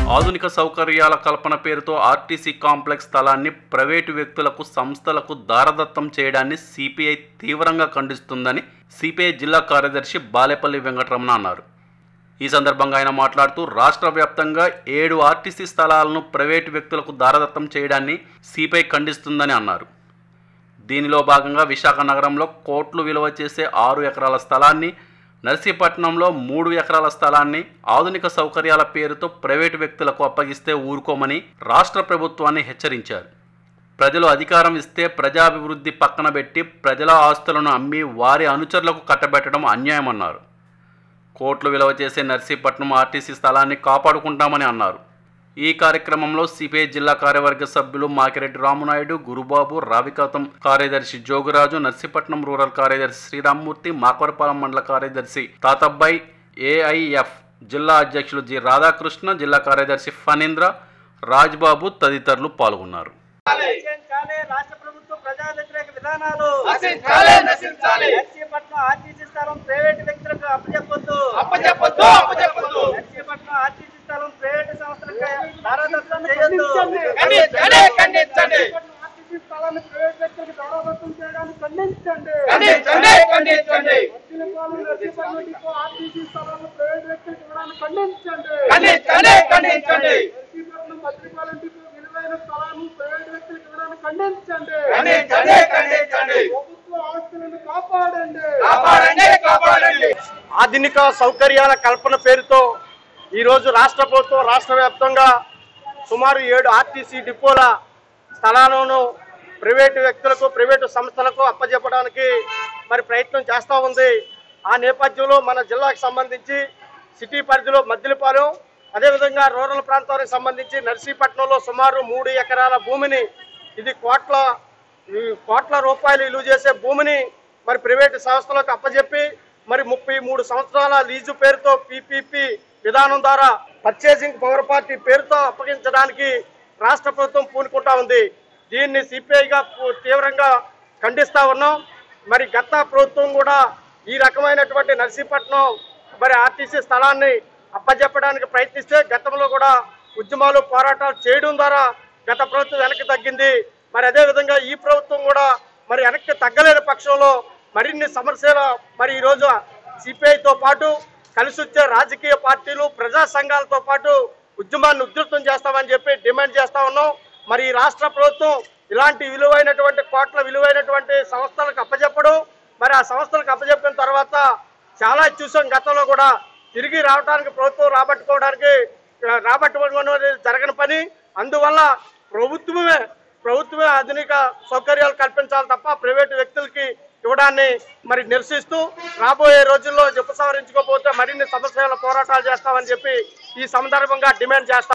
ఆధునిక సౌకర్యాల కల్పన పేరుతో ఆర్టీసీ కాంప్లెక్స్ స్థలాన్ని ప్రైవేటు వ్యక్తులకు సంస్థలకు దారదత్తం చేయడాన్ని సిపిఐ తీవ్రంగా ఖండిస్తుందని సిపిఐ జిల్లా కార్యదర్శి బాలేపల్లి వెంకటరమణ అన్నారు ఈ సందర్భంగా ఆయన మాట్లాడుతూ రాష్ట్ర వ్యాప్తంగా ఏడు ఆర్టీసీ స్థలాలను ప్రైవేటు వ్యక్తులకు దారదత్తం చేయడాన్ని సిపిఐ ఖండిస్తుందని అన్నారు దీనిలో భాగంగా విశాఖ నగరంలో కోట్లు విలువ చేసే ఆరు ఎకరాల స్థలాన్ని నర్సీపట్నంలో మూడు ఎకరాల స్థలాన్ని ఆధునిక సౌకర్యాల పేరుతో ప్రైవేటు వ్యక్తులకు అప్పగిస్తే ఊరుకోమని రాష్ట్ర ప్రభుత్వాన్ని హెచ్చరించారు ప్రజలు అధికారం ఇస్తే ప్రజాభివృద్ధి పక్కన పెట్టి ప్రజల ఆస్తులను అమ్మి వారి అనుచరులకు కట్టబెట్టడం అన్యాయమన్నారు కోట్లు విలువ చేసే నర్సీపట్నం ఆర్టీసీ స్థలాన్ని కాపాడుకుంటామని అన్నారు ఈ కార్యక్రమంలో సిపిఐ జిల్లా కార్యవర్గ సభ్యులు మాకిరెడ్డి రామునాయుడు గురుబాబు రావికాతం కార్యదర్శి జోగురాజు నర్సీపట్నం రూరల్ కార్యదర్శి శ్రీరామ్మూర్తి మాకవరపాలెం మండల కార్యదర్శి తాతబ్బాయి ఏఐఎఫ్ జిల్లా అధ్యక్షులు జి రాధాకృష్ణ జిల్లా కార్యదర్శి ఫణీంద్ర రాజ్బాబు తదితరులు పాల్గొన్నారు నశించాలి రాష్ట్ర ప్రభుత్వ ప్రజా వ్యతిరేక విధానాలు నశించాలి, నశించాలి. నర్సీపట్నం ఆర్టీసీ స్థలం ప్రైవేట్ వ్యక్తులకు అప్పచెప్పొద్దు అప్పచెప్పొద్దు, అప్పచెప్పొద్దు. నర్సీపట్నం ఆర్టీసీ స్థలం ప్రైవేట్ సంస్థలకు దారాదత్తం చేయొద్దు ఖండించండి, ఖండించండి. నర్సీపట్నం ఆర్టీసీ స్థలాన్ని ప్రైవేట్ వ్యక్తులకు దారాదత్తం చేయడానికి ఖండించండి ఖండించండి, ఖండించండి. మద్దిలపాలెం నర్సీపట్నం డిపో ఆర్టీసీ స్థలాన్ని ప్రైవేట్ వ్యక్తులకు ఇవ్వడానికి ఖండించండి ఖండించండి, ఖండించండి. నర్సీపట్నం మద్దిలపాలెం డిపో విలువైన స్థలాన్ని ప్రైవేట్ వ్యక్తులకు ఇవ్వడానికి ఖండించండి ఖండించండి, ఖండించండి. ప్రభుత్వ ఆస్తులను కాపాడండి కాపాడండి కాపాడండి ఆధునిక సౌకర్యాల కల్పన పేరుతో ఈరోజు రాష్ట్ర ప్రభుత్వం రాష్ట్ర వ్యాప్తంగా సుమారు ఏడు ఆర్టీసీ డిపోల స్థలాలను ప్రైవేటు వ్యక్తులకు ప్రైవేటు సంస్థలకు అప్పజెప్పడానికి మరి ప్రయత్నం చేస్తూ ఉంది ఆ నేపథ్యంలో మన జిల్లాకు సంబంధించి సిటీ పరిధిలో మద్దిలపాలెం అదేవిధంగా రూరల్ ప్రాంతానికి సంబంధించి నర్సీపట్నంలో సుమారు మూడు ఎకరాల భూమిని ఇది కోట్ల ఈ కోట్ల రూపాయలు విలువ చేసే భూమిని మరి ప్రైవేటు సంస్థలకు అప్పజెప్పి మరి ముప్పై మూడు సంవత్సరాల లీజు పేరుతో పీపీపీ విధానం ద్వారా పర్చేసింగ్ పవర్ పార్టీ పేరుతో అప్పగించడానికి రాష్ట్ర ప్రభుత్వం పూనుకుంటా ఉంది దీన్ని సిపిఐగా తీవ్రంగా ఖండిస్తా ఉన్నాం మరి గత ప్రభుత్వం కూడా ఈ రకమైనటువంటి నర్సీపట్నం మరి ఆర్టీసీ స్థలాన్ని అప్పజెప్పడానికి ప్రయత్నిస్తే గతంలో కూడా ఉద్యమాలు పోరాటాలు చేయడం ద్వారా గత ప్రభుత్వం వెనక్కి తగ్గింది మరి అదే విధంగా ఈ ప్రభుత్వం కూడా మరి వెనక్కి తగ్గలేని పక్షంలో మరిన్ని సమస్యలు మరి ఈరోజు సిపిఐతో పాటు కలిసి వచ్చే రాజకీయ పార్టీలు ప్రజా సంఘాలతో పాటు ఉద్యమాన్ని ఉధృతం చేస్తామని చెప్పి డిమాండ్ చేస్తా ఉన్నాం మరి ఈ రాష్ట్ర ప్రభుత్వం ఇలాంటి విలువైనటువంటి కోట్ల విలువైనటువంటి సంస్థలకు అప్పచెప్పడం మరి ఆ సంస్థలకు అప్పచెప్పిన తర్వాత చాలా చూసాం గతంలో కూడా తిరిగి రావడానికి ప్రభుత్వం రాబట్టుకోవడానికి ఆ, రాబట్టుకోవడం అనేది జరగని పని అందువల్ల ప్రభుత్వమే ప్రభుత్వమే ఆధునిక సౌకర్యాలు కల్పించాలి తప్ప ప్రైవేటు వ్యక్తులకి ఇవ్వడాన్ని మరి నిరసిస్తూ రాబోయే రోజుల్లో ఉపసంహరించుకోకపోతే మరిన్ని సమస్యల పోరాటాలు చేస్తామని చెప్పి ఈ సందర్భంగా డిమాండ్ చేస్తాం